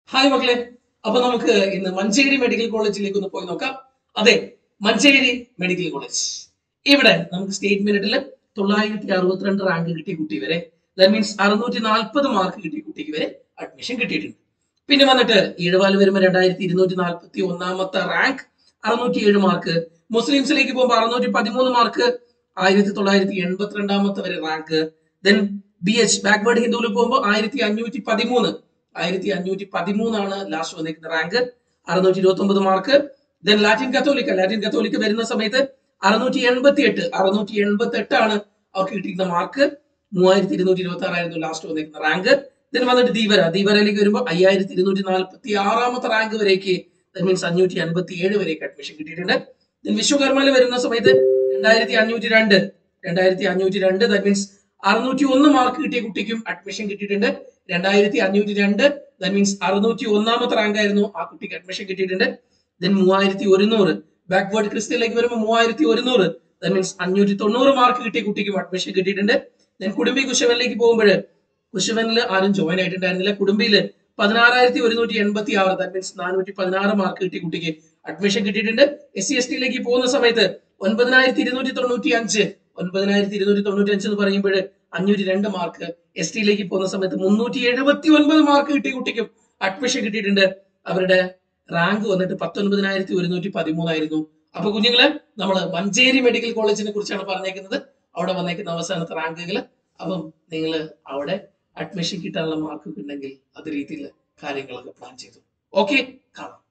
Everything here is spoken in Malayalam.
ഹായ് മക്കളെ അപ്പൊ നമുക്ക് ഇന്ന് മഞ്ചേരി മെഡിക്കൽ കോളേജിലേക്ക് ഒന്ന് പോയി നോക്കാം അതെ മഞ്ചേരി മെഡിക്കൽ കോളേജ് ഇവിടെ നമുക്ക് സ്റ്റേറ്റ് മെറിറ്റിൽ തൊള്ളായിരത്തി അറുപത്തിരണ്ട് റാങ്ക് കിട്ടിയ കുട്ടി വരെ ദാറ്റ് മീൻസ് അറുന്നൂറ്റി നാൽപ്പത് മാർക്ക് കിട്ടിയ കുട്ടിക്ക് വരെ അഡ്മിഷൻ കിട്ടിയിട്ടുണ്ട് പിന്നെ വന്നിട്ട് ഈഴവാല് വരുമ്പോൾ രണ്ടായിരത്തി ഇരുന്നൂറ്റി നാൽപ്പത്തി ഒന്നാമത്തെ റാങ്ക് അറുന്നൂറ്റി ഏഴ് മാർക്ക് മുസ്ലിംസിലേക്ക് പോകുമ്പോൾ അറുന്നൂറ്റി പതിമൂന്ന് മാർക്ക് ആയിരത്തി തൊള്ളായിരത്തി എൺപത്തിരണ്ടാമത്തെ വരെ rank then B H backward ഹിന്ദുവിൽ പോകുമ്പോൾ ആയിരത്തി അഞ്ഞൂറ്റി പതിമൂന്ന് ആയിരത്തി അഞ്ഞൂറ്റി പതിമൂന്നാണ് ലാസ്റ്റ് വന്നിരിക്കുന്ന റാങ്ക് അറുന്നൂറ്റി ഇരുപത്തി ഒമ്പത് മാർക്ക് ദെൻ ലാറ്റിൻ കത്തോലിക്ക ലാറ്റിൻ കത്തോലിക്ക വരുന്ന സമയത്ത് അറുന്നൂറ്റി എൺപത്തി എട്ട് അറുന്നൂറ്റി എൺപത്തി എട്ടാണ് അവർക്ക് കിട്ടിയിരിക്കുന്ന മാർക്ക് മൂവായിരത്തി ഇരുന്നൂറ്റി ഇരുപത്തി ആറായിരുന്നു ലാസ്റ്റ് വന്നിരിക്കുന്ന റാങ്ക് ദെൻ വന്നിട്ട് ദീപര ദീപരയിലേക്ക് വരുമ്പോൾ അയ്യായിരത്തി ഇരുന്നൂറ്റി നാൽപ്പത്തി ആറാമത്തെ റാങ്ക് വരേക്ക് ദറ്റ് മീൻസ് അഞ്ഞൂറ്റി അൻപത്തി ഏഴ് വരേക്ക് അഡ്മിഷൻ കിട്ടിയിട്ടുണ്ട് ദെൻ വിശ്വകർമ്മയിൽ വരുന്ന സമയത്ത് രണ്ടായിരത്തി അഞ്ഞൂറ്റി രണ്ട് രണ്ടായിരത്തി അഞ്ഞൂറ്റി രണ്ട് ദറ്റ് മീൻസ് അറുന്നൂറ്റി ഒന്ന് മാർക്ക് കിട്ടിയ കുട്ടിക്കും അഡ്മിഷൻ കിട്ടിയിട്ടുണ്ട് രണ്ടായിരത്തി അഞ്ഞൂറ്റി രണ്ട് ദറ്റ് മീൻസ് അറുന്നൂറ്റി ഒന്നാമത്തെ റാങ്ക് ആയിരുന്നു ആ കുട്ടിക്ക് അഡ്മിഷൻ കിട്ടിയിട്ടുണ്ട് ദെൻ മൂവായിരത്തി ഒരുന്നൂറ് ബാക്ക്വേർഡ് ക്രിസ്ത്യനിലേക്ക് വരുമ്പോൾ മൂവായിരത്തി ഒരുന്നൂറ് ദറ്റ് മീൻസ് അഞ്ഞൂറ്റി തൊണ്ണൂറ് മാർക്ക് കിട്ടിയ കുട്ടിക്കും അഡ്മിഷൻ കിട്ടിയിട്ടുണ്ട് ദെൻ കുടുംബി കുശവനിലേക്ക് പോകുമ്പോൾ കുശവനിൽ ആരും ജോയിൻ ആയിട്ടുണ്ടായിരുന്നില്ല കുടുംബിയില് പതിനാറായിരത്തി ഒരുന്നൂറ്റി എൺപത്തി ആറ് ദാറ്റ് മീൻസ് നാനൂറ്റി പതിനാറ് മാർക്ക് കിട്ടിയ കുട്ടിക്ക് അഡ്മിഷൻ കിട്ടിയിട്ടുണ്ട് എസ് സി എസ് ടിയിലേക്ക് പോകുന്ന സമയത്ത് ഒൻപതിനായിരത്തി ഇരുന്നൂറ്റി തൊണ്ണൂറ്റി അഞ്ച് ഒൻപതിനായിരത്തി ഇരുന്നൂറ്റി തൊണ്ണൂറ്റി അഞ്ച് എന്ന് പറയുമ്പോൾ അഞ്ഞൂറ്റി രണ്ട് മാർക്ക് എസ് ടിയിലേക്ക് പോകുന്ന സമയത്ത് മുന്നൂറ്റി എഴുപത്തി ഒൻപത് മാർക്ക് കിട്ടിയ കുട്ടിക്കും അഡ്മിഷൻ കിട്ടിയിട്ടുണ്ട് അവരുടെ റാങ്ക് വന്നിട്ട് പത്തൊൻപതിനായിരത്തി ഒരുന്നൂറ്റി പതിമൂന്നായിരുന്നു അപ്പൊ കുഞ്ഞുങ്ങളെ നമ്മൾ മഞ്ചേരി മെഡിക്കൽ കോളേജിനെ കുറിച്ചാണ് പറഞ്ഞേക്കുന്നത് അവിടെ വന്നേക്കുന്ന അവസാനത്തെ റാങ്കുകൾ അപ്പം നിങ്ങൾ അവിടെ അഡ്മിഷൻ കിട്ടാനുള്ള മാർക്ക് ഉണ്ടെങ്കിൽ അത് രീതിയിൽ കാര്യങ്ങളൊക്കെ പ്ലാൻ ചെയ്തു ഓക്കെ കാണാം